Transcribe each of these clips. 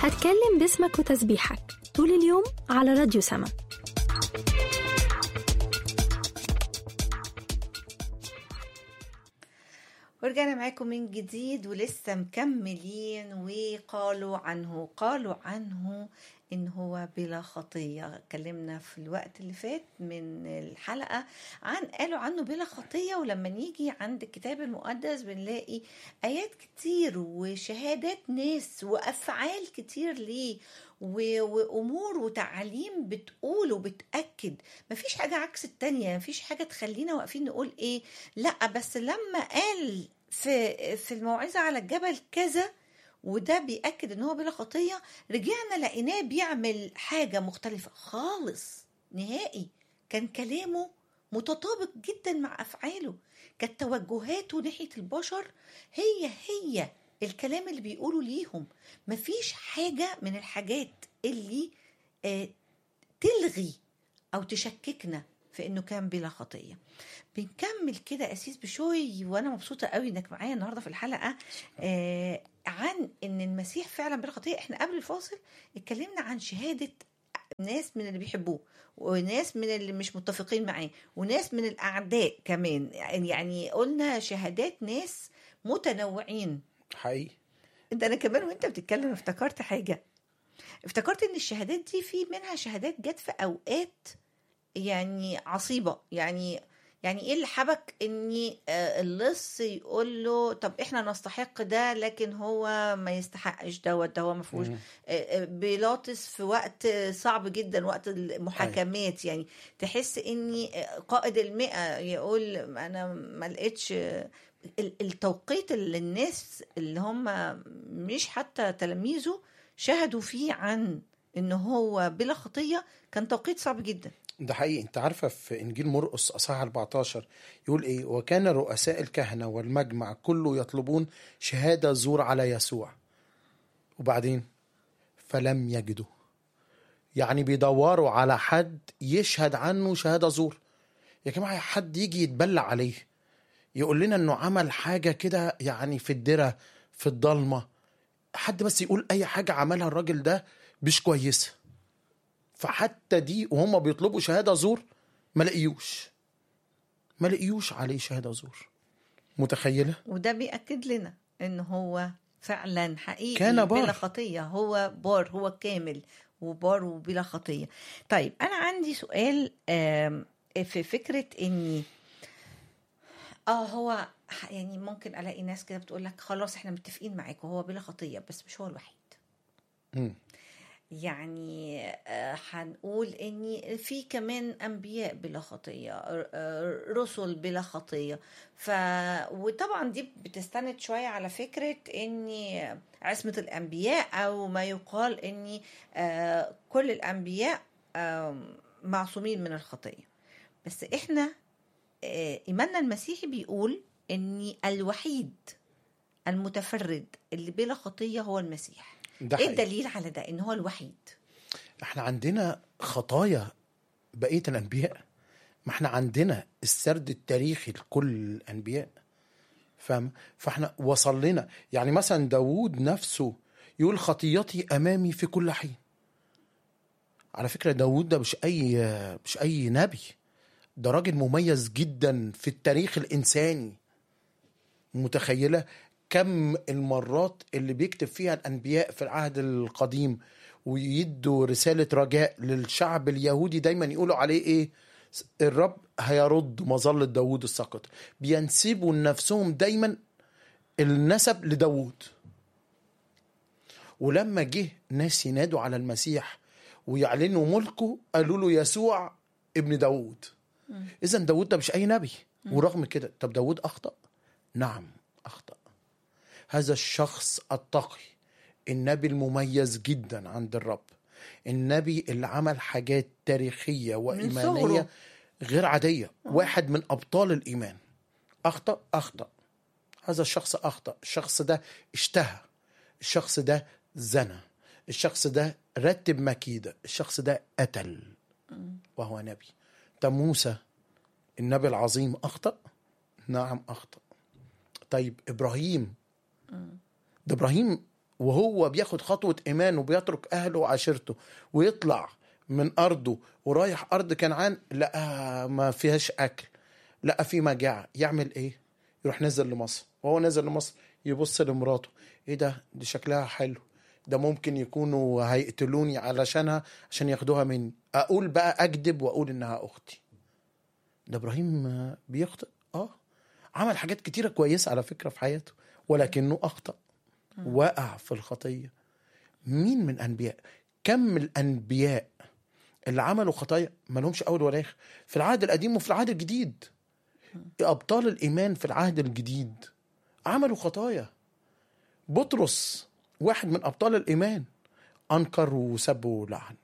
هتكلم باسمك وتسبيحك طول اليوم على راديو سما ورجعنا معاكم من جديد ولسه مكملين وقالوا عنه قالوا عنه ان هو بلا خطيه اتكلمنا في الوقت اللي فات من الحلقه عن قالوا عنه بلا خطيه ولما نيجي عند الكتاب المقدس بنلاقي ايات كتير وشهادات ناس وافعال كتير ليه و- وامور وتعاليم بتقول وبتاكد مفيش حاجه عكس التانية مفيش حاجه تخلينا واقفين نقول ايه لا بس لما قال في في الموعظه على الجبل كذا وده بيأكد ان هو بلا خطيه رجعنا لقيناه بيعمل حاجه مختلفه خالص نهائي كان كلامه متطابق جدا مع افعاله كانت توجهاته ناحيه البشر هي هي الكلام اللي بيقوله ليهم مفيش حاجه من الحاجات اللي آه تلغي او تشككنا في انه كان بلا خطيه بنكمل كده اسيس بشوي وانا مبسوطه قوي انك معايا النهارده في الحلقه آه عن ان المسيح فعلا بلا خطيه احنا قبل الفاصل اتكلمنا عن شهاده ناس من اللي بيحبوه وناس من اللي مش متفقين معاه وناس من الاعداء كمان يعني قلنا شهادات ناس متنوعين حقيقي ده انا كمان وانت بتتكلم افتكرت حاجه افتكرت ان الشهادات دي في منها شهادات جت في اوقات يعني عصيبه يعني يعني ايه اللي حبك اني آه، اللص يقول له طب احنا نستحق ده لكن هو ما يستحقش دوت ده هو ما فيهوش مم. آه، آه، بيلاطس في وقت صعب جدا وقت المحاكمات يعني تحس اني آه، قائد المئة يقول انا ما لقيتش آه، ال- التوقيت اللي الناس اللي هم مش حتى تلاميذه شهدوا فيه عن ان هو بلا خطيه كان توقيت صعب جدا ده حقيقي انت عارفه في انجيل مرقس اصحاح 14 يقول ايه وكان رؤساء الكهنه والمجمع كله يطلبون شهاده زور على يسوع وبعدين فلم يجدوا يعني بيدوروا على حد يشهد عنه شهاده زور يا جماعه حد يجي يتبلع عليه يقول لنا انه عمل حاجه كده يعني في الدره في الضلمه حد بس يقول اي حاجه عملها الراجل ده مش كويسه فحتى دي وهم بيطلبوا شهاده زور ما لقيوش ما لقيوش عليه شهاده زور متخيله وده بيأكد لنا ان هو فعلا حقيقي كان بار. بلا خطيه هو بار هو كامل وبار وبلا خطيه طيب انا عندي سؤال آم، في فكره اني اه هو ح- يعني ممكن الاقي ناس كده بتقول لك خلاص احنا متفقين معاك وهو بلا خطيه بس مش هو الوحيد مم. يعني آه، هنقول ان في كمان انبياء بلا خطيه ر- آه، رسل بلا خطيه ف وطبعا دي بتستند شويه على فكره ان عصمه الانبياء او ما يقال ان آه، كل الانبياء آم، معصومين من الخطيه بس احنا آه، ايماننا المسيحي بيقول ان الوحيد المتفرد اللي بلا خطيه هو المسيح ده ايه حقيقي. الدليل على ده ان هو الوحيد احنا عندنا خطايا بقيه الانبياء ما احنا عندنا السرد التاريخي لكل الانبياء فاهم فاحنا وصل لنا يعني مثلا داوود نفسه يقول خطيتي امامي في كل حين على فكره داوود ده مش اي مش اي نبي ده راجل مميز جدا في التاريخ الانساني متخيله كم المرات اللي بيكتب فيها الانبياء في العهد القديم ويدوا رساله رجاء للشعب اليهودي دايما يقولوا عليه ايه الرب هيرد مظله داوود الساقط بينسبوا لنفسهم دايما النسب لداوود ولما جه ناس ينادوا على المسيح ويعلنوا ملكه قالوا له يسوع ابن داوود اذا داوود ده مش اي نبي ورغم كده طب داوود اخطا نعم اخطا هذا الشخص التقي النبي المميز جدا عند الرب النبي اللي عمل حاجات تاريخية وإيمانية صغره. غير عادية واحد من أبطال الإيمان أخطأ أخطأ هذا الشخص أخطأ الشخص ده اشتهى الشخص ده زنى الشخص ده رتب مكيدة الشخص ده قتل وهو نبي طب موسى النبي العظيم أخطأ نعم أخطأ طيب إبراهيم ده إبراهيم وهو بياخد خطوة إيمان وبيترك أهله وعشيرته ويطلع من أرضه ورايح أرض كنعان لقى ما فيهاش أكل لقى في مجاعة يعمل إيه؟ يروح نزل لمصر وهو نزل لمصر يبص لمراته إيه ده؟ دي شكلها حلو ده ممكن يكونوا هيقتلوني علشانها عشان ياخدوها مني أقول بقى أكذب وأقول إنها أختي ده إبراهيم آه، بيخطئ آه عمل حاجات كتيرة كويسة على فكرة في حياته ولكنه أخطأ وقع في الخطية مين من أنبياء كم الأنبياء اللي عملوا خطايا ما لهمش أول ولا آخر في العهد القديم وفي العهد الجديد أبطال الإيمان في العهد الجديد عملوا خطايا بطرس واحد من أبطال الإيمان أنكر وسب ولعن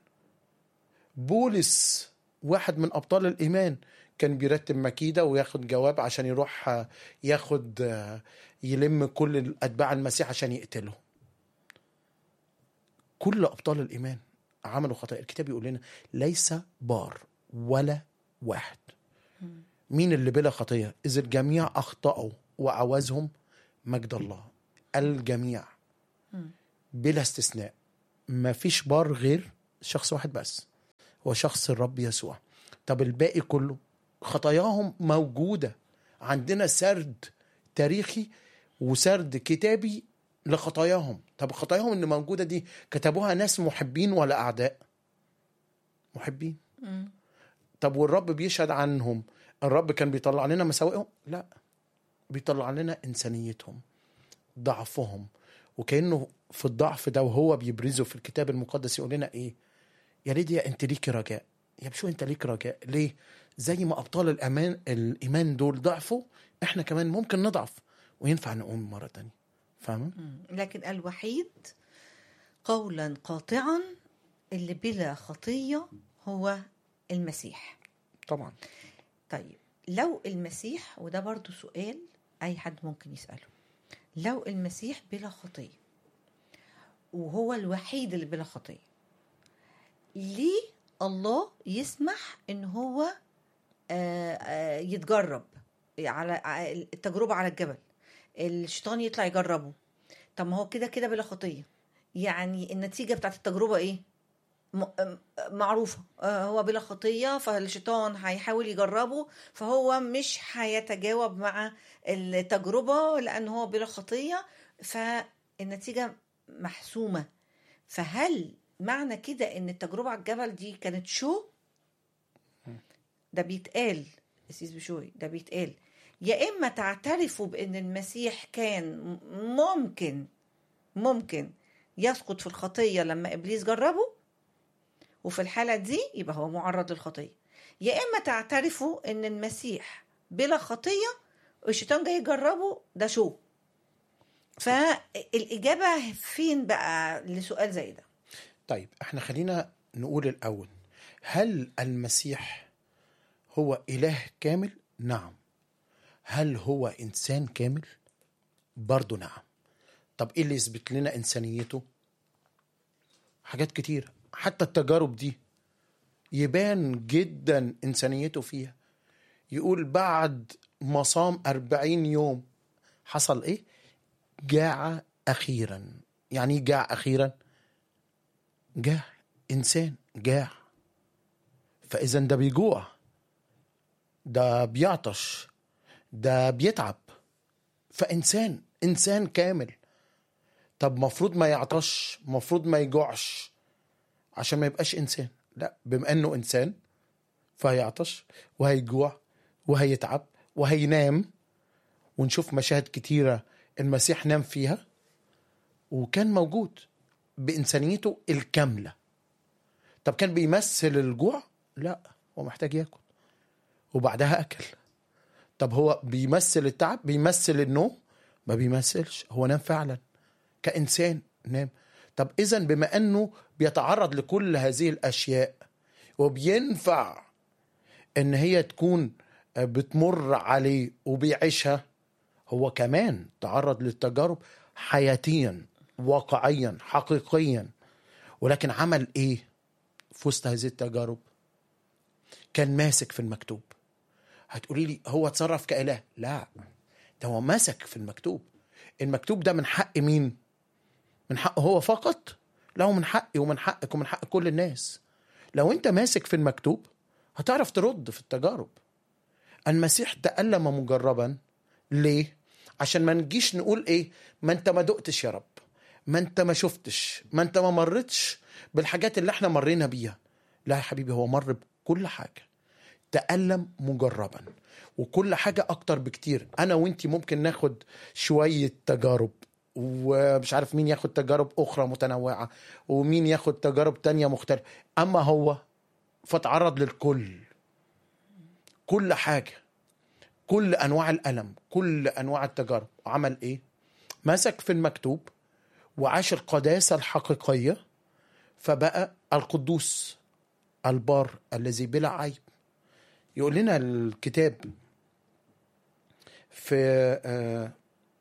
بولس واحد من أبطال الإيمان كان بيرتب مكيدة وياخد جواب عشان يروح آه، ياخد آه، يلم كل أتباع المسيح عشان يقتله كل أبطال الإيمان عملوا خطايا الكتاب يقول لنا ليس بار ولا واحد مين اللي بلا خطية إذ الجميع أخطأوا وعوزهم مجد الله الجميع بلا استثناء ما فيش بار غير شخص واحد بس هو شخص الرب يسوع طب الباقي كله خطاياهم موجودة عندنا سرد تاريخي وسرد كتابي لخطاياهم طب خطاياهم اللي موجودة دي كتبوها ناس محبين ولا أعداء محبين طب والرب بيشهد عنهم الرب كان بيطلع لنا مساوئهم لا بيطلع لنا إنسانيتهم ضعفهم وكأنه في الضعف ده وهو بيبرزه في الكتاب المقدس يقول لنا إيه يا ليديا أنت ليكي رجاء يا بشو أنت ليك رجاء ليه زي ما أبطال الأمان الإيمان دول ضعفوا إحنا كمان ممكن نضعف وينفع نقوم مرة تانية فاهمة؟ لكن الوحيد قولا قاطعا اللي بلا خطية هو المسيح طبعا طيب لو المسيح وده برضو سؤال أي حد ممكن يسأله لو المسيح بلا خطية وهو الوحيد اللي بلا خطية ليه الله يسمح ان هو آه، آه، يتجرب على ع- التجربة على الجبل الشيطان يطلع يجربه طب ما هو كده كده بلا خطية يعني النتيجة بتاعت التجربة ايه م- آه، معروفة آه، هو بلا خطية فالشيطان هيحاول يجربه فهو مش هيتجاوب مع التجربة لأن هو بلا خطية فالنتيجة محسومة فهل معنى كده ان التجربة على الجبل دي كانت شو ده بيتقال أسيس بشوي ده بيتقال يا إما تعترفوا بأن المسيح كان م- ممكن ممكن يسقط في الخطية لما إبليس جربه وفي الحالة دي يبقى هو معرض للخطية يا إما تعترفوا أن المسيح بلا خطية والشيطان جاي يجربه ده شو فالإجابة فين بقى لسؤال زي ده طيب احنا خلينا نقول الأول هل المسيح هو إله كامل؟ نعم هل هو إنسان كامل؟ برضو نعم طب إيه اللي يثبت لنا إنسانيته؟ حاجات كتير حتى التجارب دي يبان جدا إنسانيته فيها يقول بعد ما صام أربعين يوم حصل إيه؟ جاع أخيرا يعني إيه جاع أخيرا؟ جاع انسان جاع فاذا ده بيجوع ده بيعطش ده بيتعب فانسان انسان كامل طب مفروض ما يعطش مفروض ما يجوعش عشان ما يبقاش انسان لا بما انه انسان فهيعطش وهيجوع وهيتعب وهينام ونشوف مشاهد كتيرة المسيح نام فيها وكان موجود بإنسانيته الكاملة طب كان بيمثل الجوع؟ لا هو محتاج ياكل وبعدها أكل طب هو بيمثل التعب؟ بيمثل النوم؟ ما بيمثلش هو نام فعلا كإنسان نام طب إذا بما أنه بيتعرض لكل هذه الأشياء وبينفع إن هي تكون بتمر عليه وبيعيشها هو كمان تعرض للتجارب حياتيا واقعيا حقيقيا ولكن عمل ايه في وسط هذه التجارب كان ماسك في المكتوب هتقولي لي هو اتصرف كإله لا ده هو ماسك في المكتوب المكتوب ده من حق مين من حقه هو فقط له من حقي ومن حقك ومن حق كل الناس لو انت ماسك في المكتوب هتعرف ترد في التجارب المسيح تألم مجربا ليه عشان ما نجيش نقول ايه ما انت ما دقتش يا رب ما انت ما شفتش ما انت ما مرتش بالحاجات اللي احنا مرينا بيها لا يا حبيبي هو مر بكل حاجة تألم مجربا وكل حاجة أكتر بكتير أنا وإنتي ممكن ناخد شوية تجارب ومش عارف مين ياخد تجارب أخرى متنوعة ومين ياخد تجارب تانية مختلفة أما هو فتعرض للكل كل حاجة كل أنواع الألم كل أنواع التجارب وعمل إيه مسك في المكتوب وعاش القداسة الحقيقية فبقى القدوس البار الذي بلا عيب يقول لنا الكتاب في آه،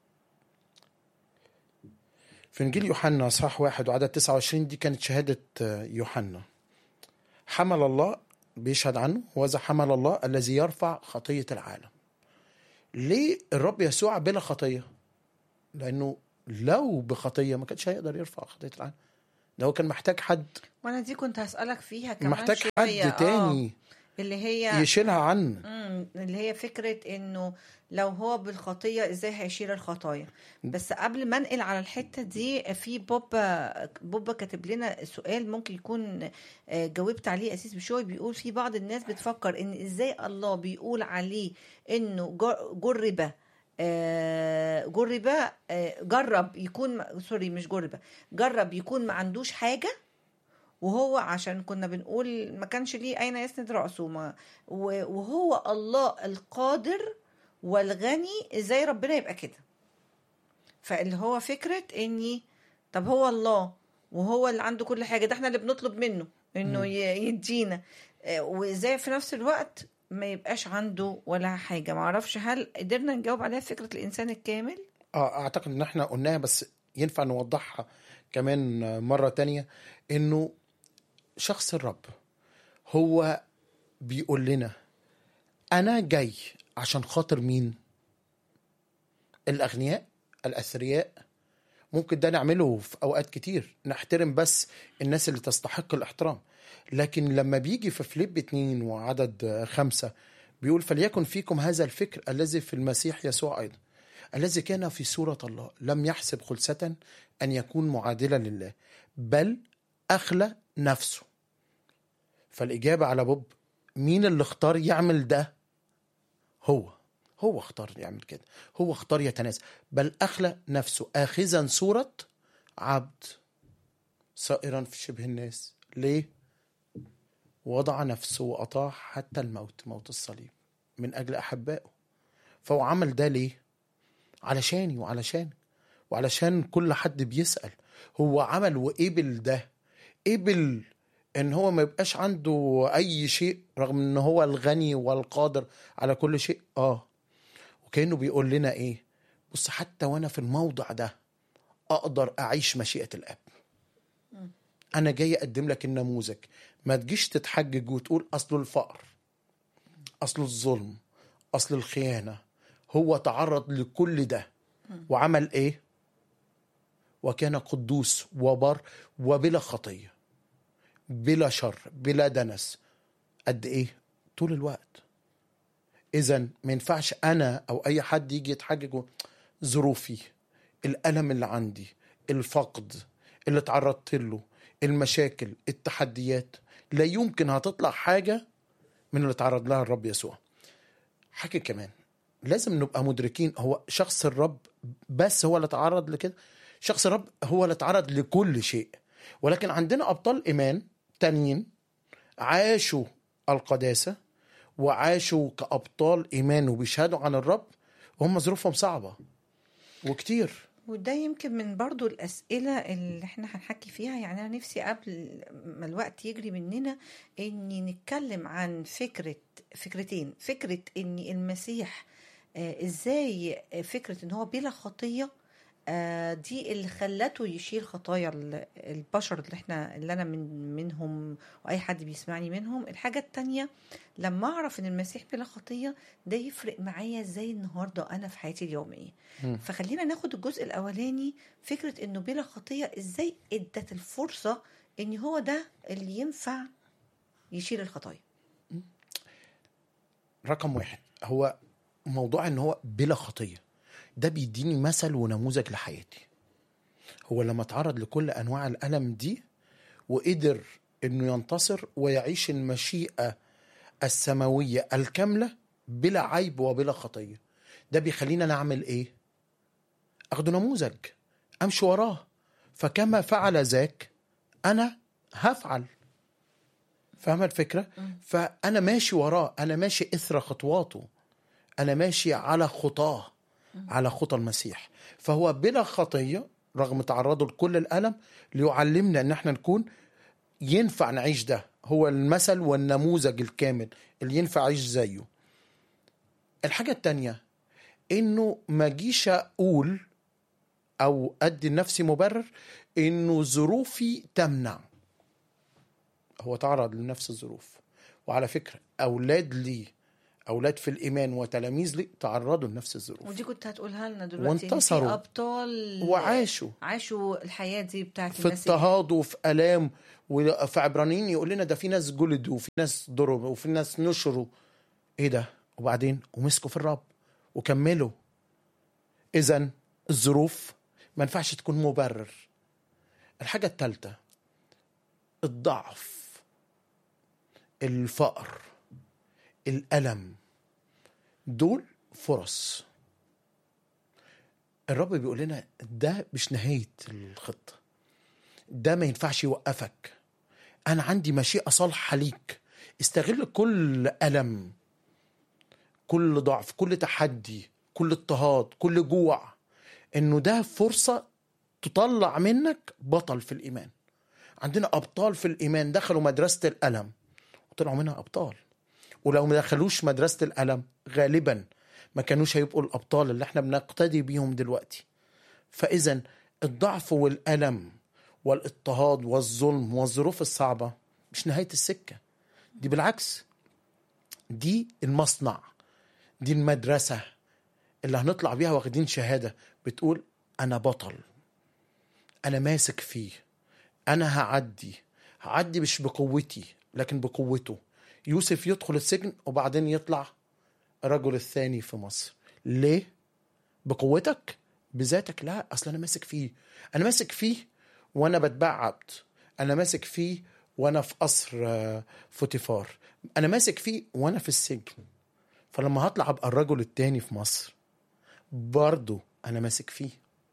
في انجيل يوحنا اصحاح واحد وعدد 29 دي كانت شهاده آه، يوحنا حمل الله بيشهد عنه وذا حمل الله الذي يرفع خطيه العالم ليه الرب يسوع بلا خطيه لانه لو بخطيه ما كانش هيقدر يرفع خطيه العالم ده هو كان محتاج حد وانا دي كنت هسألك فيها كمان محتاج شوية. حد تاني آه. اللي هي يشيلها عنه مم، اللي هي فكرة انه لو هو بالخطية ازاي هيشيل الخطايا بس قبل ما انقل على الحتة دي في بوبا بوبا كاتب لنا سؤال ممكن يكون آه، جاوبت عليه اسيس بشوي بيقول في بعض الناس بتفكر ان ازاي الله بيقول عليه انه جر- جرب آه، جرب آه، جرب يكون سوري مش جرب جرب يكون ما عندوش حاجة وهو عشان كنا بنقول ما كانش ليه اين يسند راسه ما و- وهو الله القادر والغني ازاي ربنا يبقى كده فاللي هو فكره اني طب هو الله وهو اللي عنده كل حاجه ده احنا اللي بنطلب منه انه ي- يدينا آه، وازاي في نفس الوقت ما يبقاش عنده ولا حاجه ما اعرفش هل قدرنا نجاوب عليها فكره الانسان الكامل اه اعتقد ان احنا قلناها بس ينفع نوضحها كمان مرة تانية انه شخص الرب هو بيقول لنا انا جاي عشان خاطر مين الاغنياء الاثرياء ممكن ده نعمله في اوقات كتير نحترم بس الناس اللي تستحق الاحترام لكن لما بيجي في فليب اتنين وعدد خمسة بيقول فليكن فيكم هذا الفكر الذي في المسيح يسوع ايضا الذي كان في صورة الله لم يحسب خلسة أن يكون معادلا لله بل أخلى نفسه فالإجابة على بوب مين اللي اختار يعمل ده هو هو اختار يعمل كده هو اختار يتنازل بل أخلى نفسه آخذا صورة عبد صائرا في شبه الناس ليه وضع نفسه وأطاع حتى الموت موت الصليب من أجل أحبائه فهو عمل ده ليه علشاني وعلشان وعلشان كل حد بيسأل هو عمل وقبل ده قبل ان هو ما يبقاش عنده اي شيء رغم ان هو الغني والقادر على كل شيء اه وكانه بيقول لنا ايه بص حتى وانا في الموضع ده اقدر اعيش مشيئة الاب انا جاي اقدم لك النموذج ما تجيش تتحجج وتقول اصله الفقر اصله الظلم اصل الخيانة هو تعرض لكل ده وعمل ايه وكان قدوس وبر وبلا خطيه بلا شر بلا دنس قد ايه طول الوقت اذا ما ينفعش انا او اي حد يجي يتحجج و- ظروفي الالم اللي عندي الفقد اللي تعرضت له المشاكل التحديات لا يمكن هتطلع حاجه من اللي تعرض لها الرب يسوع حاجه كمان لازم نبقى مدركين هو شخص الرب بس هو اللي تعرض لكده شخص الرب هو اللي تعرض لكل شيء ولكن عندنا ابطال ايمان تانيين عاشوا القداسه وعاشوا كابطال ايمان وبيشهدوا عن الرب وهم ظروفهم صعبه وكتير وده يمكن من برضو الأسئلة اللي احنا هنحكي فيها يعني أنا نفسي قبل ما الوقت يجري مننا إني نتكلم عن فكرة فكرتين فكرة إن المسيح آه، إزاي فكرة إن هو بلا خطية آه، دي اللي خلته يشيل خطايا ال- البشر اللي احنا اللي انا من منهم واي حد بيسمعني منهم الحاجه التانية لما اعرف ان المسيح بلا خطيه ده يفرق معايا ازاي النهارده انا في حياتي اليوميه مم. فخلينا ناخد الجزء الاولاني فكره انه بلا خطيه ازاي ادت الفرصه ان هو ده اللي ينفع يشيل الخطايا رقم واحد هو موضوع ان هو بلا خطيه ده بيديني مثل ونموذج لحياتي هو لما اتعرض لكل انواع الالم دي وقدر انه ينتصر ويعيش المشيئه السماويه الكامله بلا عيب وبلا خطيه ده بيخلينا نعمل ايه اخده نموذج امشي وراه فكما فعل ذاك انا هفعل فاهمه الفكره فانا ماشي وراه انا ماشي اثر خطواته انا ماشي على خطاه على خطى المسيح فهو بلا خطيه رغم تعرضه لكل الالم ليعلمنا ان احنا نكون ينفع نعيش ده هو المثل والنموذج الكامل اللي ينفع اعيش زيه الحاجه التانية انه ما جيش اقول او ادي لنفسي مبرر انه ظروفي تمنع هو تعرض لنفس الظروف وعلى فكره اولاد لي اولاد في الايمان وتلاميذ لي تعرضوا لنفس الظروف ودي كنت هتقولها لنا دلوقتي إن في وانتصروا. ابطال وعاشوا عاشوا الحياه دي بتاعت في المسيح اضطهاد وفي الام وفي عبرانيين يقول لنا ده في ناس جلدوا وفي ناس ضربوا وفي ناس نشروا ايه ده وبعدين ومسكوا في الرب وكملوا اذا الظروف ما ينفعش تكون مبرر الحاجه الثالثه الضعف الفقر الالم دول فرص الرب بيقول لنا ده مش نهايه الخطه ده ما ينفعش يوقفك انا عندي مشيئه صالحه ليك استغل كل الم كل ضعف كل تحدي كل اضطهاد كل جوع انه ده فرصه تطلع منك بطل في الايمان عندنا ابطال في الايمان دخلوا مدرسه الالم وطلعوا منها ابطال ولو ما دخلوش مدرسه الالم غالبا ما كانوش هيبقوا الابطال اللي احنا بنقتدي بيهم دلوقتي فاذا الضعف والالم والاضطهاد والظلم والظروف الصعبه مش نهايه السكه دي بالعكس دي المصنع دي المدرسه اللي هنطلع بيها واخدين شهاده بتقول انا بطل انا ماسك فيه انا هعدي هعدي مش بقوتي لكن بقوته يوسف يدخل السجن وبعدين يطلع الرجل الثاني في مصر ليه بقوتك بذاتك لا اصل انا ماسك فيه انا ماسك فيه وانا بتباع عبد انا ماسك فيه وانا في قصر آه، فوتيفار انا ماسك فيه وانا في السجن فلما هطلع ابقى الرجل التاني في مصر برضه انا ماسك فيه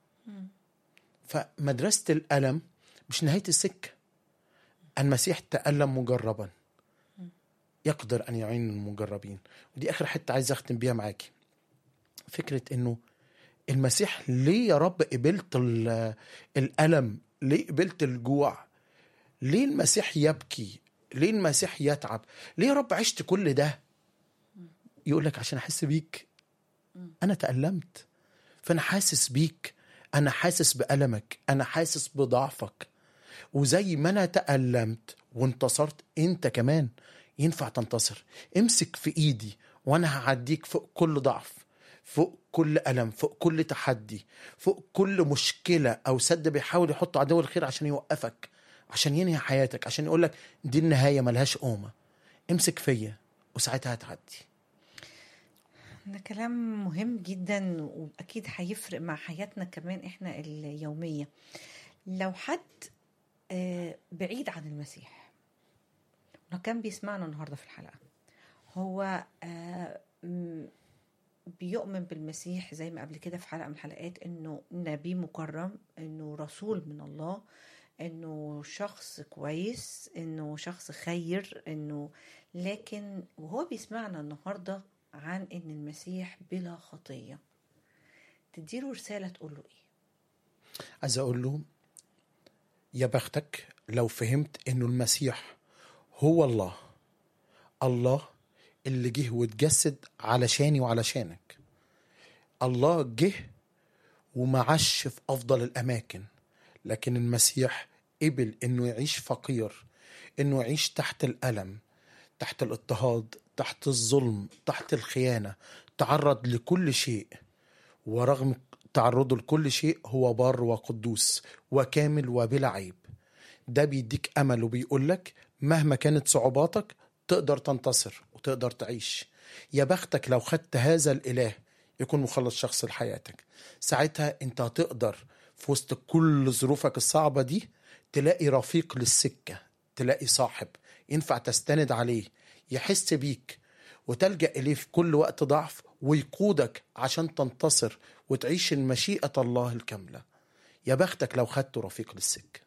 فمدرسة الألم مش نهاية السكة المسيح تألم مجربا يقدر أن يعين المجربين ودي آخر حتة عايز أختم بيها معاكي فكرة إنه المسيح ليه يا رب قبلت ال- الألم ليه قبلت الجوع ليه المسيح يبكي ليه المسيح يتعب ليه يا رب عشت كل ده يقول لك عشان أحس بيك أنا تألمت فأنا حاسس بيك أنا حاسس بألمك أنا حاسس بضعفك وزي ما أنا تألمت وانتصرت أنت كمان ينفع تنتصر امسك في إيدي وأنا هعديك فوق كل ضعف فوق كل ألم فوق كل تحدي فوق كل مشكلة أو سد بيحاول يحط عدو الخير عشان يوقفك عشان ينهي حياتك عشان يقولك دي النهاية ملهاش قومة امسك فيا وساعتها هتعدي ده كلام مهم جدا واكيد هيفرق مع حياتنا كمان احنا اليوميه لو حد آه، بعيد عن المسيح لو كان بيسمعنا النهارده في الحلقه هو آه، م- بيؤمن بالمسيح زي ما قبل كده في حلقه من الحلقات انه نبي مكرم انه رسول من الله انه شخص كويس انه شخص خير انه لكن وهو بيسمعنا النهارده عن ان المسيح بلا خطيه تديله رساله تقول له ايه عايز اقول له يا بختك لو فهمت انه المسيح هو الله الله اللي جه واتجسد علشاني وعلشانك الله جه وما عاش في افضل الاماكن لكن المسيح قبل انه يعيش فقير انه يعيش تحت الالم تحت الاضطهاد تحت الظلم تحت الخيانه تعرض لكل شيء ورغم تعرضه لكل شيء هو بار وقدوس وكامل وبلا عيب ده بيديك امل وبيقول لك مهما كانت صعوباتك تقدر تنتصر وتقدر تعيش يا بختك لو خدت هذا الاله يكون مخلص شخص لحياتك ساعتها انت هتقدر في وسط كل ظروفك الصعبة دي تلاقي رفيق للسكة تلاقي صاحب ينفع تستند عليه يحس بيك وتلجأ إليه في كل وقت ضعف ويقودك عشان تنتصر وتعيش المشيئة الله الكاملة يا بختك لو خدت رفيق للسكة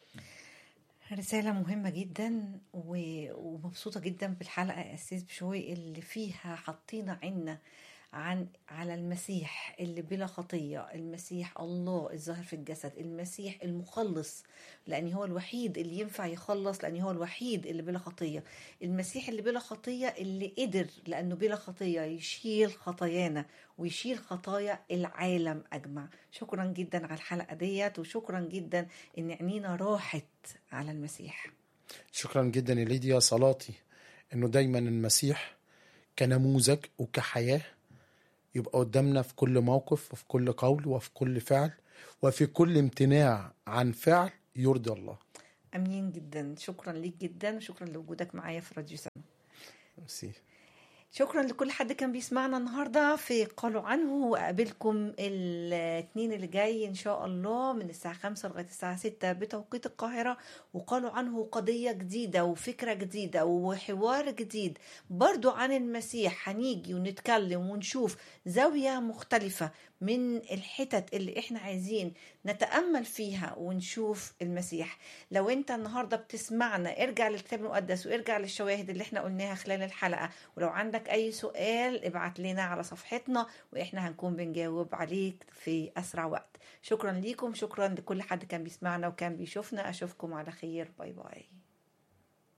رسالة مهمة جدا و- ومبسوطة جدا بالحلقة يا أسيس بشوي اللي فيها حطينا عنا عن على المسيح اللي بلا خطية المسيح الله الظاهر في الجسد المسيح المخلص لأن هو الوحيد اللي ينفع يخلص لأن هو الوحيد اللي بلا خطية المسيح اللي بلا خطية اللي قدر لأنه بلا خطية يشيل خطايانا ويشيل خطايا العالم أجمع شكرا جدا على الحلقة ديت وشكرا جدا إن عينينا راحت على المسيح شكرا جدا يا ليديا صلاتي انه دايما المسيح كنموذج وكحياة يبقى قدامنا في كل موقف وفي كل قول وفي كل فعل وفي كل امتناع عن فعل يرضي الله امين جدا شكرا ليك جدا وشكرا لوجودك معايا في راديو سما ميرسي. شكرا لكل حد كان بيسمعنا النهارده في قالوا عنه واقابلكم الاثنين اللي جاي ان شاء الله من الساعه 5 لغايه الساعه 6 بتوقيت القاهره وقالوا عنه قضيه جديده وفكره جديده وحوار جديد برضو عن المسيح هنيجي ونتكلم ونشوف زاويه مختلفه من الحتت اللي احنا عايزين نتامل فيها ونشوف المسيح لو انت النهارده بتسمعنا ارجع للكتاب المقدس وارجع للشواهد اللي احنا قلناها خلال الحلقه ولو عندك اي سؤال ابعت لنا على صفحتنا واحنا هنكون بنجاوب عليك في اسرع وقت شكرا ليكم شكرا لكل حد كان بيسمعنا وكان بيشوفنا اشوفكم على خير باي باي